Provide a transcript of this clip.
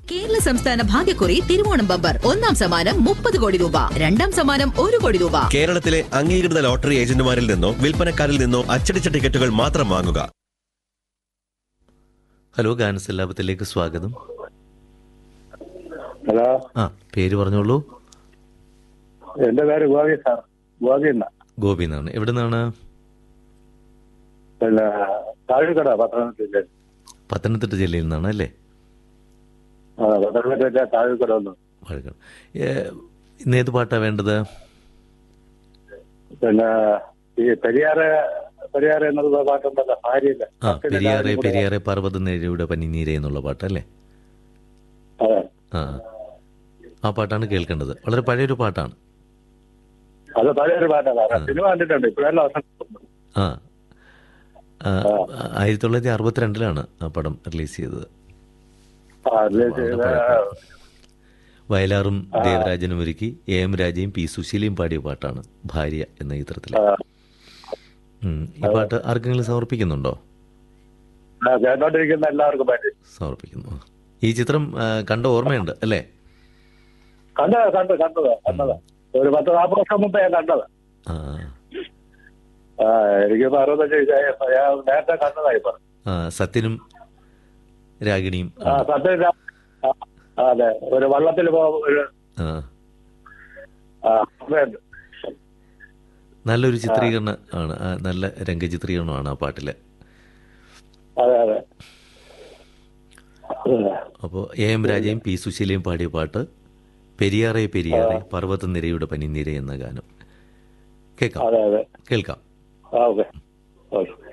കേരള സംസ്ഥാന ഭാഗ്യക്കുറി തിരുവോണം ബമ്പർ ഒന്നാം സമ്മാനം മുപ്പത് കോടി രൂപ രണ്ടാം സമ്മാനം ഒരു കോടി രൂപ കേരളത്തിലെ അംഗീകൃത ലോട്ടറി ഏജന്റുമാരിൽ നിന്നോ വിൽപ്പനക്കാരിൽ നിന്നോ അച്ചടിച്ച ടിക്കറ്റുകൾ മാത്രം വാങ്ങുക ഹലോ ഗാനസ് ലാഭത്തിലേക്ക് സ്വാഗതം ഹലോ ആ പേര് പറഞ്ഞോളൂ എന്റെ പേര് ഗോപി സാർ ഗോപി എന്നാ ഗോപി എന്നാണ് എവിടെ നിന്നാണ് പിന്നെ താഴെക്കട പത്തനംതിട്ട പത്തനംതിട്ട ജില്ലയിൽ നിന്നാണ് അല്ലേ ആ പത്തനംതിട്ട താഴെക്കട ഒന്ന് വഴക്കം ഏ, ഇന്ന് ഏത് പാട്ടാ വേണ്ടത് പിന്നെ ഈ പെരിയാറ് പെരിയാറ് എന്നുള്ള പാട്ടുണ്ടല്ലോ ഭാര്യയില്ല ആ പെരിയാറെ പെരിയാറെ പർവ്വത നേരിയുടെ പനിനീരെ എന്നുള്ള പാട്ടല്ലേ അതെ ആ ആ പാട്ടാണ് കേൾക്കേണ്ടത് വളരെ പഴയൊരു പാട്ടാണ് അത് പഴയൊരു പാട്ടാണ് സിനിമ കണ്ടിട്ടുണ്ട് ഇപ്പോഴെല്ലാം അവസാനം ആ ആ, ആയിരത്തി തൊള്ളായിരത്തി അറുപത്തിരണ്ടിലാണ് ആ പടം റിലീസ് ചെയ്തത് ആ, റിലീസ് ചെയ്ത വയലാറും ദേവരാജനും ഒരുക്കി എ എം രാജയും പി സുശീലയും പാടിയ പാട്ടാണ് ഭാര്യ എന്ന ചിത്രത്തിൽ ആ, ഉം. ഈ പാട്ട് ആർക്കെങ്കിലും സമർപ്പിക്കുന്നുണ്ടോ ആ, കേട്ടോണ്ടിരിക്കുന്ന എല്ലാവർക്കും പറ്റി സമർപ്പിക്കുന്നു ഈ ചിത്രം ആ, കണ്ട ഓർമ്മയുണ്ട് അല്ലേ കണ്ടതാ കണ്ടു കണ്ടതാ കണ്ടതാ ഒരു പത്ത് നാൽപ്പത് വർഷം മുമ്പേ ഞാൻ കണ്ടതാ ആ ആ എനിക്കിപ്പോ അറുപത്തഞ്ച് വയസ്സായി. ഞാൻ നേരത്തെ കണ്ടതാ ഇപ്പൊ ആ, സത്യനും രാഗിണിയും ആ സത്യം ഞാൻ- ആ, അതെ ഒരു വള്ളത്തിൽ പോ ഒരു ആ, ആ, ഉണ്ട്. നല്ലൊരു ചിത്രീകരണം ആണ് ആ, നല്ല രംഗചിത്രീകരണമാണ് ആ പാട്ടില് അതെ അതെ അപ്പോൾ എ എം രാജയും പി സുശീലയും പാടിയ പാട്ട് പെരിയാറെ പെരിയാറെ പർവ്വതനിരയുടെ പനിനിര എന്ന ഗാനം കേൾക്കാം അതെ അതെ കേൾക്കാം ആ ഓക്കെ ഓക്കെ